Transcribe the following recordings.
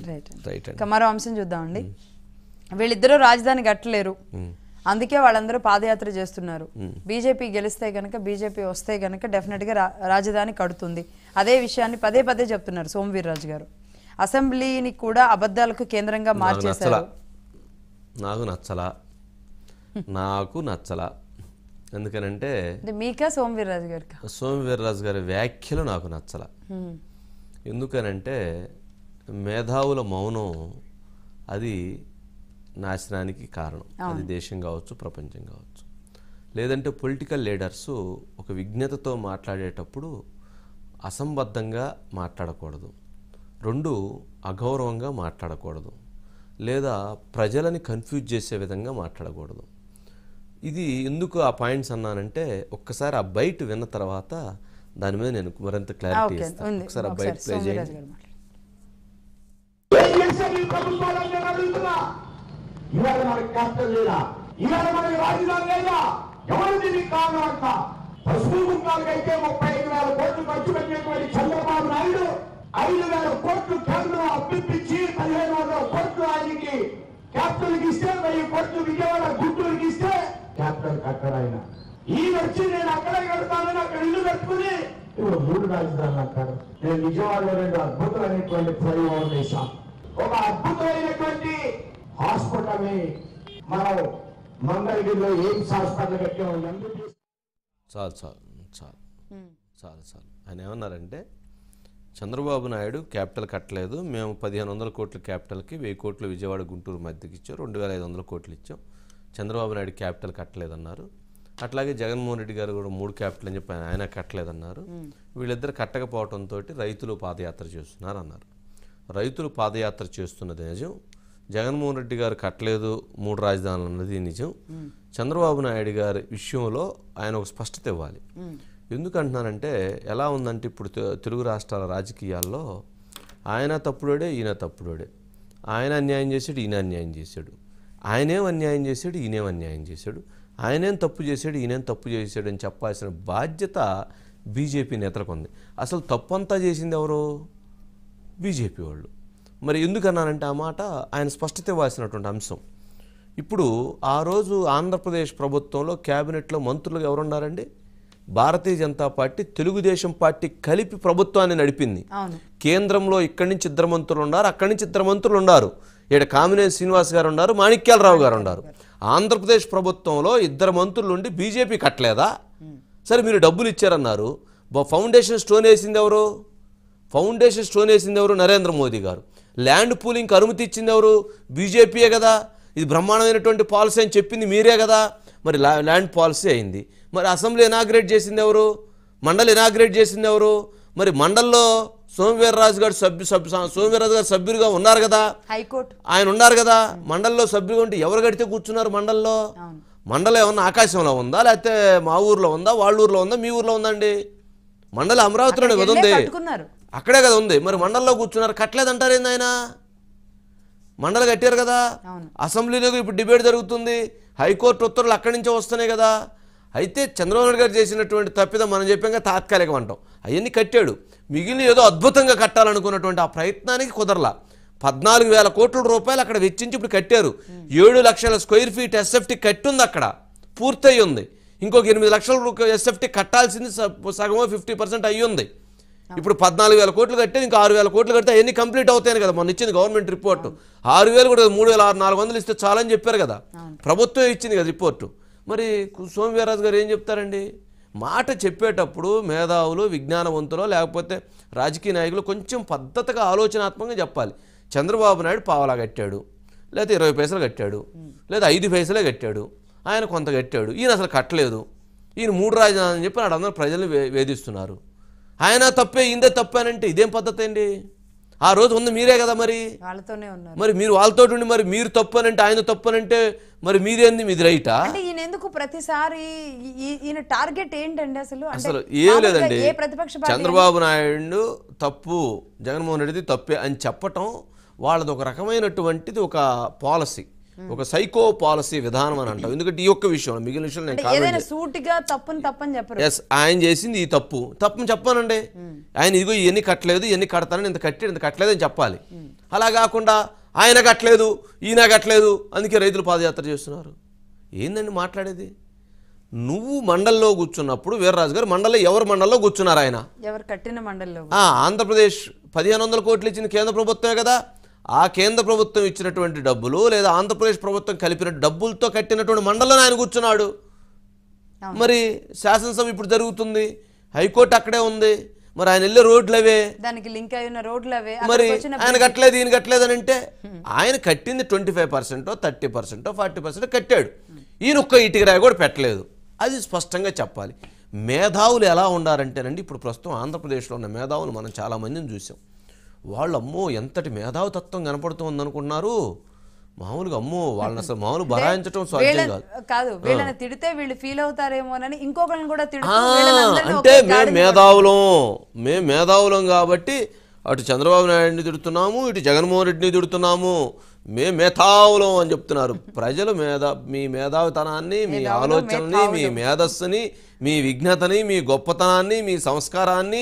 Right right అండి ఇక మరో అంశం చూద్దామండి వీళ్ళిద్దరూ రాజధాని కట్టలేరు అందుకే వాళ్ళందరూ పాదయాత్ర చేస్తున్నారు బీజేపీ గెలిస్తే గనక బీజేపీ వస్తే గనక డెఫినెట్ గా రా- రాజధాని కడుతుంది అదే విషయాన్ని పదే పదే చెప్తున్నారు సోమవీర్రాజు గారు అసెంబ్లీని కూడా అబద్ధాలకు కేంద్రంగా నాకు నచ్చలా మార్చేశారు నాకు నచ్చలా నాకు నచ్చలా ఎందుకనంటే అంటే మీకా సోమవీర్రాజు గారికి సోము వీర్రాజు గారి వ్యాఖ్యలు నాకు నచ్చల ఎందుకనంటే మేధావుల మౌనం అది నాశనానికి కారణం అది దేశం కావచ్చు ప్రపంచం కావచ్చు లేదంటే పొలిటికల్ లీడర్స్ ఒక విజ్ఞతతో మాట్లాడేటప్పుడు అసంబద్ధంగా మాట్లాడకూడదు రెండు అగౌరవంగా మాట్లాడకూడదు లేదా ప్రజలని కన్ఫ్యూజ్ చేసే విధంగా మాట్లాడకూడదు ఇది ఎందుకు ఆ పాయింట్స్ అన్నానంటే ఒక్కసారి ఆ బయట విన్న తర్వాత దాని మీద నేను మరింత క్లారిటీ ఓకే ఇస్తాను ఉంది ఒకసారి ఆ బయట ఒకసారి ప్లే సోమవీర్రాజు చేయండి గారు మాట్లాడండి. ఏం చేశారు ఈ ప్రభుత్వాలను నేను అడుగుతున్నా ఇవాళ మనకి క్యాపిటల్ లేదా ఇవాళ మనకి రాజధాని లేదా ఎవరు దీనికి కారణం అంట పశువు కుంకాలకైతే ముప్పై ఐదు వేల కోట్లు ఖర్చు పెట్టినటువంటి చంద్రబాబు నాయుడు ఐదు వేల కోట్లు కేంద్రం అప్పిప్పించి పదిహేను వందల కోట్లు ఆయనకి క్యాపిటల్ కి ఇస్తే వెయ్యి కోట్లు విజయవాడ గుంటూరుకి ఇస్తే క్యాపిటల్ కట్టారు ఆయన ఈ వచ్చి నేను అక్కడే కడతానని అక్కడ ఇల్లు కట్టుకుని ఇప్పుడు మూడు రాజధానులు అంటారు నేను విజయవాడలో రెండు అద్భుతమైనటువంటి ఫ్లైఓవర్ వేశాం ఒక అద్భుతమైనటువంటి హాస్పిటల్ ని మనం మంగళగిరిలో ఎయిమ్స్ హాస్పిటల్ కట్టాం ఎందుకు చాలు చాలు చాలు చాలు చాలు ఆయన ఏమన్నారంటే చంద్రబాబు నాయుడు క్యాపిటల్ కట్టలేదు మేము పదిహేను వందల కోట్ల క్యాపిటల్కి వెయ్యి కోట్లు విజయవాడ గుంటూరు మధ్యకి ఇచ్చాం రెండు వేల ఐదు వందల కోట్లు ఇచ్చాం చంద్రబాబు నాయుడు క్యాపిటల్ కట్టలేదన్నారు అట్లాగే జగన్మోహన్ రెడ్డి గారు కూడా మూడు క్యాపిటల్ అని చెప్పి ఆయన- ఆయన కట్టలేదన్నారు వీళ్ళిద్దరు కట్టకపోవడంతో రైతులు పాదయాత్ర చేస్తున్నారు అన్నారు రైతులు పాదయాత్ర చేస్తున్నది నిజం జగన్మోహన్ రెడ్డి గారు కట్టలేదు మూడు రాజధానులు అన్నది నిజం చంద్రబాబు నాయుడు గారి విషయంలో ఆయన ఒక స్పష్టత ఇవ్వాలి ఎందుకంటున్నానంటే ఎలా ఉందంటే ఇప్పుడు తె- తెలుగు రాష్ట్రాల రాజకీయాల్లో ఆయన తప్పుడోడే ఈయన తప్పుడోడే ఆయన అన్యాయం చేశాడు ఈయన అన్యాయం చేశాడు ఆయనేం అన్యాయం చేశాడు ఈయనేం అన్యాయం చేశాడు ఆయనేం తప్పు చేశాడు ఈయనేం తప్పు చేశాడు అని చెప్పాల్సిన బాధ్యత బీజేపీ నేతలకు ఉంది అసలు తప్పు అంతా చేసింది ఎవరు బీజేపీ వాళ్ళు మరి ఎందుకన్నానంటే ఆ మాట ఆయన స్పష్టత ఇవ్వాల్సినటువంటి అంశం ఇప్పుడు ఆ రోజు ఆంధ్రప్రదేశ్ ప్రభుత్వంలో క్యాబినెట్లో మంత్రులు ఎవరున్నారండి భారతీయ జనతా పార్టీ తెలుగుదేశం పార్టీ కలిపి ప్రభుత్వాన్ని నడిపింది అవును కేంద్రంలో ఇక్కడి నుంచి ఇద్దరు మంత్రులు ఉన్నారు అక్కడి నుంచి ఇద్దరు మంత్రులు ఉన్నారు ఇక్కడ కామినేని శ్రీనివాస్ గారు ఉన్నారు మాణిక్యాలరావు గారు ఉన్నారు ఆంధ్రప్రదేశ్ ప్రభుత్వంలో ఇద్దరు మంత్రులు ఉండి బీజేపీ కట్టలేదా సరే మీరు డబ్బులు ఇచ్చారన్నారు బ- ఫౌండేషన్ స్టోన్ వేసింది ఎవరు ఫౌండేషన్ స్టోన్ వేసింది ఎవరు నరేంద్ర మోదీ గారు ల్యాండ్ పూలింగ్కి అనుమతి ఇచ్చింది ఎవరు బీజేపీయే కదా ఇది బ్రహ్మాండమైనటువంటి పాలసీ అని చెప్పింది మీరే కదా మరి లా- ల్యాండ్ పాలసీ అయింది మరి అసెంబ్లీ ఇనాగ్రేట్ చేసింది ఎవరు మండలి ఇనాగ్రేట్ చేసింది ఎవరు మరి మండల్లో సోమవీర్రాజు గారు సభ్యు సభ్యు సోమవీర్రాజు గారు సభ్యులుగా ఉన్నారు కదా హైకోర్టు ఆయన ఉన్నారు కదా మండల్లో సభ్యులుగా ఉంటే ఎవరు కడితే కూర్చున్నారు మండల్లో అవును మండలం ఏమన్నా ఆకాశంలో ఉందా లేకపోతే మా ఊర్లో ఉందా వాళ్ళ ఊర్లో ఉందా మీ ఊర్లో ఉందండి మండలం అమరావతిలోనే కదా వెళ్ళే ఉంది కట్టుకున్నారు అక్కడే కదా ఉంది మరి మండలంలో కూర్చున్నారు కట్టలేదంటారు ఏంది ఆయన మండలి కట్టారు కదా అవును. అసెంబ్లీలో ఇప్పుడు డిబేట్ జరుగుతుంది హైకోర్టు ఉత్తర్వులు అక్కడి నుంచే వస్తున్నాయి కదా అయితే చంద్రబాబు నాయుడు గారు చేసినటువంటి తప్పిదం మనం చెప్పాక తాత్కాలికం అంటాం అవన్నీ కట్టాడు మిగిలిన ఏదో అద్భుతంగా కట్టాలనుకున్నటువంటి ఆ ప్రయత్నానికి కుదరలా పద్నాలుగు వేల కోట్ల రూపాయలు అక్కడ వెచ్చించి ఇప్పుడు కట్టారు ఏడు లక్షల స్క్వేర్ ఫీట్ ఎస్ఎఫ్టీ కట్టుంది అక్కడ పూర్తయి ఉంది ఇంకొక ఎనిమిది లక్షల ఎస్ఎఫ్టీ కట్టాల్సింది స- సగమో ఫిఫ్టీ పర్సెంట్ అయ్యి ఉంది ఇప్పుడు పద్నాలుగు వేల కోట్లు కట్టే ఇంకా ఆరు వేల కోట్లు కడితే అవన్నీ కంప్లీట్ అవుతాయి కదా మొన్న ఇచ్చింది గవర్నమెంట్ రిపోర్టు ఆరు వేలు కూడా మూడు వేల ఆరు నాలుగు వందలు ఇస్తే చాలని చెప్పారు కదా ప్రభుత్వం ఇచ్చింది కదా రిపోర్టు మరి కు- సోమవీర్రాజు గారు ఏం చెప్తారండి మాట చెప్పేటప్పుడు మేధావులు విజ్ఞానవంతులు లేకపోతే రాజకీయ నాయకులు కొంచెం పద్ధతిగా ఆలోచనాత్మకంగా చెప్పాలి చంద్రబాబు నాయుడు పావలా కట్టాడు లేదా ఇరవై పైసలు కట్టాడు లేదా ఐదు పైసలే కట్టాడు ఆయన కొంత కట్టాడు ఈయన అసలు కట్టలేదు ఈయన మూడు రాజధానులు అని చెప్పి నాడు అందరూ ప్రజల్ని వే వేధిస్తున్నారు ఆయన తప్పే ఇందే తప్పేనంటే ఇదేం పద్ధతి అండి ఆ రోజు ఉంది మీరే కదా మరి వాళ్ళతోనే ఉన్నారు మరి మీరు వాళ్ళతో ఉండి మరి మీరు తప్పనంటే ఆయన తప్పనంటే మరి మీదేంది మీది రైటా అంటే ఈయన ఎందుకు ప్రతిసారి ఈ- ఈ- ఈయన టార్గెట్ ఏంటండి అసలు అంటే అసలు ఏం మామూలుగా లేదండి ఏ ప్రతిపక్ష పార్టీ చంద్రబాబు నాయుడు తప్పు జగన్మోహన్ రెడ్డిది తప్పే అని చెప్పటం వాళ్ళది ఒక రకమైనటువంటిది ఒక పాలసీ ఒక సైకో పాలసీ విధానం అని అంటాం ఎందుకంటే ఈ ఒక్క విషయం మిగిలిన విషయం నేను అంటే కామెంట్ ఏదైనా సూటిగా తప్పుని తప్పని చెప్పరు ఎస్ ఆయన చేసింది ఈ తప్పు తప్పుని చెప్పానండి ఆయన ఇదిగో ఇవన్నీ కట్టలేదు ఇవన్నీ కడతానని ఇంత కట్టి ఇంత కట్టలేదు అని చెప్పాలి అలా కాకుండా ఆయన కట్టలేదు ఈయన కట్టలేదు అందుకే రైతులు పాదయాత్ర చేస్తున్నారు ఏందండి మాట్లాడేది నువ్వు మండల్లో కూర్చున్నప్పుడు వీర్రాజు గారు మండల్లో ఎవరు మండల్లో కూర్చున్నారు ఆయన ఎవరు కట్టిన మండలిలో ఆ, ఆంధ్రప్రదేశ్ పదిహేను వందల కోట్లు ఇచ్చిన కేంద్ర ప్రభుత్వమే కదా ఆ కేంద్ర ప్రభుత్వం ఇచ్చినటువంటి డబ్బులు లేదా ఆంధ్రప్రదేశ్ ప్రభుత్వం కలిపిన డబ్బులతో కట్టినటువంటి మండలంలో ఆయన కూర్చున్నాడు మరి శాసనసభ ఇప్పుడు జరుగుతుంది హైకోర్టు అక్కడే ఉంది మరి ఆయన వెళ్ళే రోడ్లు అవే దానికి లింక్ అయి ఉన్న రోడ్లు అవే మరి అక్కడికి వచ్చిన ఆయన కట్టలేదు ఈయన కట్టలేదు అని అంటే ఆయన కట్టింది ట్వంటీ ఫైవ్ పర్సెంటో థర్టీ పర్సెంటో ఫార్టీ పర్సెంట్ కట్టాడు ఈయన ఒక్క ఇటుక రాయి కూడా పెట్టలేదు అది స్పష్టంగా చెప్పాలి మేధావులు ఎలా ఉండారంటేనండి ఇప్పుడు ప్రస్తుతం ఆంధ్రప్రదేశ్లో ఉన్న మేధావులు మనం చాలా మందిని చూసాం వాళ్ళు అమ్మో ఎంతటి మేధావి తత్వం కనపడుతుంది అనుకుంటున్నారు మామూలుగా అమ్మో వాళ్ళని అసలు మామూలు బరాయించడం సాధ్యం వీళ్ళ కాదు కాదు వీళ్ళని తిడితే వీళ్ళు ఫీల్ అవుతారేమోనని ఇంకొకరిని కూడా తిడుతూ ఆ, వీళ్ళని అందరినీ అంటే ఒకే మేము గాడిన మేధావులం మేము మేధావులం కాబట్టి అటు చంద్రబాబు నాయుడిని తిడుతున్నాము ఇటు జగన్మోహన్ రెడ్డిని తిడుతున్నాము మేము మేధావులం అని చెప్తున్నారు ప్రజలు మేధా మీ మేధావితనాన్ని మీ మేధావులు, ఆలోచనని మీ మేధస్సుని మీ విఘ్నతని మీ గొప్పతనాన్ని మీ సంస్కారాన్ని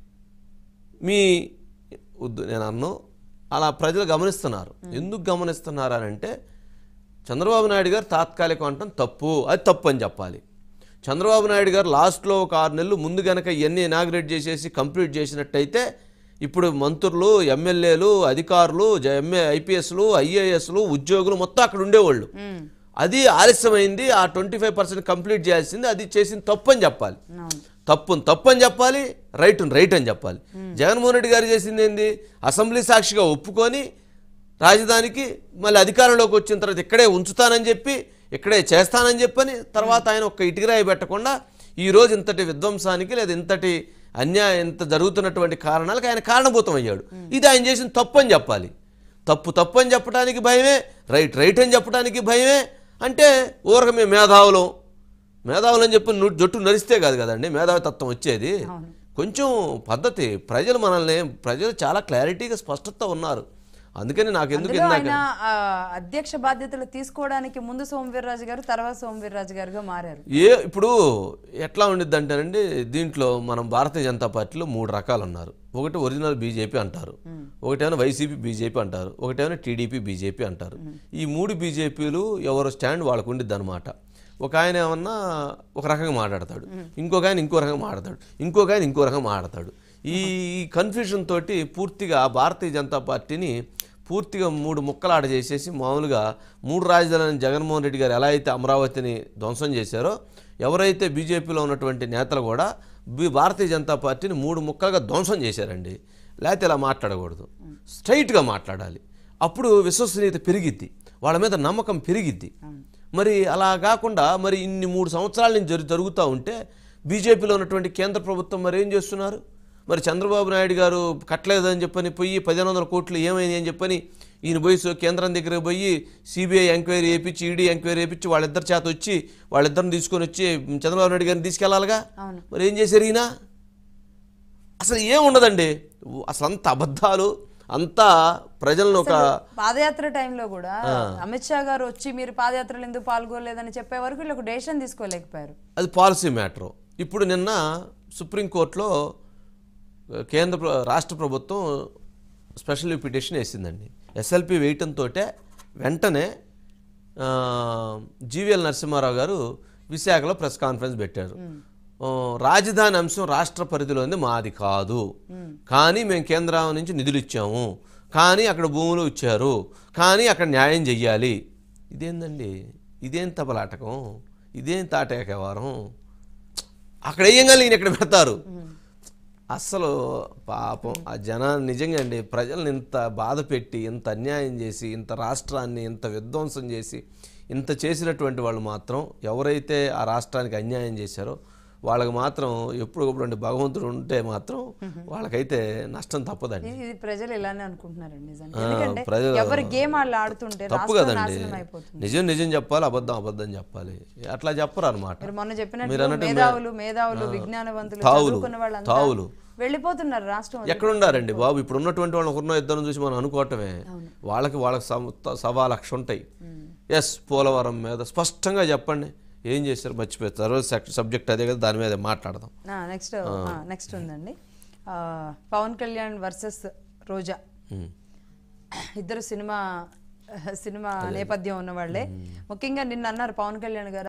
మీ వద్దు నేను అన్ను అలా ప్రజలు గమనిస్తున్నారు ఎందుకు గమనిస్తున్నారు అని అంటే చంద్రబాబు నాయుడు గారు తాత్కాలికం అంటాం తప్పు అది తప్పు అని చెప్పాలి చంద్రబాబు నాయుడు గారు లాస్ట్లో ఒక ఆరు నెలలు ముందు గనక ఇవన్నీ ఇనాగ్రేట్ చేసేసి కంప్లీట్ చేసినట్టయితే ఇప్పుడు మంత్రులు ఎమ్మెల్యేలు అధికారులు జ- ఎంఏ ఐపీఎస్లు ఐఏఎస్లు ఉద్యోగులు మొత్తం అక్కడ ఉండేవాళ్ళు ఉమ్, అది ఆలస్యమైంది ఆ ట్వంటీ ఫైవ్ పర్సెంట్ కంప్లీట్ చేయాల్సింది అది చేసింది తప్పు అని చెప్పాలి అవును తప్పును తప్పు అని చెప్పాలి రైట్ రైట్ అని చెప్పాలి జగన్మోహన్ రెడ్డి గారు చేసింది ఏంది అసెంబ్లీ సాక్షిగా ఒప్పుకొని రాజధానికి మళ్ళీ అధికారంలోకి వచ్చిన తర్వాత ఇక్కడే ఉంచుతానని చెప్పి ఇక్కడే చేస్తానని చెప్పని తర్వాత ఆయన ఒక్క ఇటుకరాయి పెట్టకుండా ఈ రోజు ఇంతటి విధ్వంసానికి లేదా ఇంతటి అన్యాయం ఇంత జరుగుతున్నటువంటి కారణాలకు ఆయన కారణభూతం అయ్యాడు ఇది ఆయన చేసిన తప్పు అని చెప్పాలి తప్పు తప్పు అని చెప్పడానికి భయమే రైట్ రైట్ అని చెప్పడానికి భయమే అంటే ఊరక మేము మేధావులం మేధావులు అని చెప్పి ను- జట్టు నరిస్తే కాదు కదండి మేధావి తత్వం వచ్చేది కొంచెం పద్ధతి ప్రజలు మనల్ని ప్రజలు చాలా క్లారిటీగా స్పష్టత ఉన్నారు అందుకని నాకు ఎందుకు అందులో ఇందాక ఆయన ఆ, అధ్యక్ష బాధ్యతలు తీసుకోవడానికి ముందు సోమవీర్రాజు గారు తర్వాత సోమవీర్రాజు గారుగా మారారు ఏ ఇప్పుడు ఎట్లా ఉండిద్ది అంటేనండి దీంట్లో మనం భారతీయ జనతా పార్టీలో మూడు రకాలు ఉన్నారు ఒకటి ఒరిజినల్ బీజేపీ అంటారు ఒకటేమో వైసీపీ బీజేపీ అంటారు ఒకటేమో టీడీపీ బీజేపీ అంటారు ఈ మూడు బీజేపీలు ఎవరు స్టాండ్ వాళ్ళకు ఉండిద్ది అనమాట ఒక ఆయన ఏమన్నా ఒక రకంగా మాట్లాడతాడు ఇంకొక ఆయన ఇంకో రకంగా మాట్లాడతాడు ఇంకొక ఆయన ఇంకో రకంగా మాట్లాడతాడు ఈ కన్ఫ్యూజన్ తోటి పూర్తిగా భారతీయ జనతా పార్టీని పూర్తిగా మూడు ముక్కలాట చేసేసి మామూలుగా మూడు రాజధానులను జగన్మోహన్ రెడ్డి గారు ఎలా అయితే అమరావతిని ధ్వంసం చేశారో ఎవరైతే బీజేపీలో ఉన్నటువంటి నేతలు కూడా బి- భారతీయ జనతా పార్టీని మూడు ముక్కలుగా ధ్వంసం చేశారండి లేకపోతే ఇలా మాట్లాడకూడదు స్ట్రైట్గా మాట్లాడాలి అప్పుడు విశ్వసనీయత పెరిగిద్ది వాళ్ళ మీద నమ్మకం పెరిగిద్ది మరి అలా కాకుండా మరి ఇన్ని మూడు సంవత్సరాల నుంచి జరు జరుగుతూ ఉంటే బీజేపీలో ఉన్నటువంటి కేంద్ర ప్రభుత్వం మరి ఏం చేస్తున్నారు మరి చంద్రబాబు నాయుడు గారు కట్టలేదని చెప్పని పోయి పదిహేను వందల కోట్లు ఏమైంది అని చెప్పని ఈయన పోయి సో కేంద్రం దగ్గర పోయి సిబిఐ ఎంక్వైరీ చేయించి ఈడీ ఎంక్వైరీ చేయించి వాళ్ళిద్దరి చేత వచ్చి వాళ్ళిద్దరిని తీసుకొని వచ్చి చంద్రబాబు నాయుడు గారిని తీసుకెళ్లాలిగా అవును. మరి ఏం చేశారు ఈయన అసలు ఏం ఉండదండి అసలు అంత అబద్ధాలు అంతా ప్రజలను ఒక పాదయాత్ర టైంలో కూడా అమిత్ షా గారు వచ్చి మీరు పాదయాత్రలు ఎందుకు పాల్గొలేదని చెప్పే వరకు వీళ్ళు ఒక డెసిషన్ తీసుకోలేకపోయారు అది పాలసీ మ్యాటరు ఇప్పుడు నిన్న సుప్రీంకోర్టులో కేంద్ర ప్ర- రాష్ట్ర ప్రభుత్వం స్పెషల్ పిటిషన్ వేసిందండి ఎస్ఎల్పి వేయటంతో వెంటనే ఆ, జీవీఎల్ నరసింహారావు గారు విశాఖలో ప్రెస్ కాన్ఫరెన్స్ పెట్టారు ఆ, రాజధాని అంశం రాష్ట్ర పరిధిలోని మాది కాదు కానీ మేము కేంద్రం నుంచి నిధులు ఇచ్చాము కానీ అక్కడ భూములు ఇచ్చారు కానీ అక్కడ న్యాయం చెయ్యాలి ఇదేందండి ఇదేం తబలాటకం ఇదేం తాటేకేవారం అక్కడ వేయంగానే ఈయన ఇక్కడ పెడతారు అస్సలు పాపం ఆ జనాన్ని నిజంగా అండి ప్రజల్ని ఇంత బాధ పెట్టి ఇంత అన్యాయం చేసి ఇంత రాష్ట్రాన్ని ఇంత విధ్వంసం చేసి ఇంత చేసినటువంటి వాళ్ళు మాత్రం ఎవరైతే ఆ రాష్ట్రానికి అన్యాయం చేశారో వాళ్ళకి మాత్రం ఎప్పుడొప్పుడు అంటే భగవంతుడు ఉంటే మాత్రం వాళ్ళకైతే నష్టం తప్పదండి ఇది ఇది ప్రజలు ఇలానే అనుకుంటున్నారండి నిజంగా ఆ, ఎందుకంటే ప్రజలు- ఎవరి గేమ్ వాళ్ళు ఆడుతుంటే తప్పు రాష్ట్రం కదండి నాశనం అయిపోతుంది నిజం నిజం చెప్పాలి అబద్ధం అబద్ధం చెప్పాలి అట్లా చెప్పరు అనమాట మీరు మొన్న మీరు చెప్పినట్టు అన్నట్టు మే- మేధావులు మేధావులు ఆ, విజ్ఞానవంతులు తావులు, చదువుకున్న వాళ్ళంతా తావులు. వెళ్ళిపోతున్నారు రాష్ట్రం వదిలి. ఎక్కడున్నారండి బాబు ఇప్పుడు ఉన్నటువంటి వాళ్ళు ఒకరినో ఇద్దరు చూసి మనం అనుకోవటమే వాళ్ళకి వాళ్ళకి సమ- త- సవా లక్ష ఉంటాయి ఎస్ పోలవరం మీద స్పష్టంగా చెప్పండి ఏం చేశారు మర్చిపోతారు సబ్జెక్ట్ అదే కదా దాని మీద మాట్లాడదాం నెక్స్ట్ నెక్స్ట్ ఉందండి ఆ, పవన్ కళ్యాణ్ వర్సెస్ రోజా ఉమ్. ఇద్దరు సినిమా సినిమా నేపథ్యం ఉన్న వాళ్ళే ముఖ్యంగా నిన్న అన్నారు పవన్ కళ్యాణ్ గారు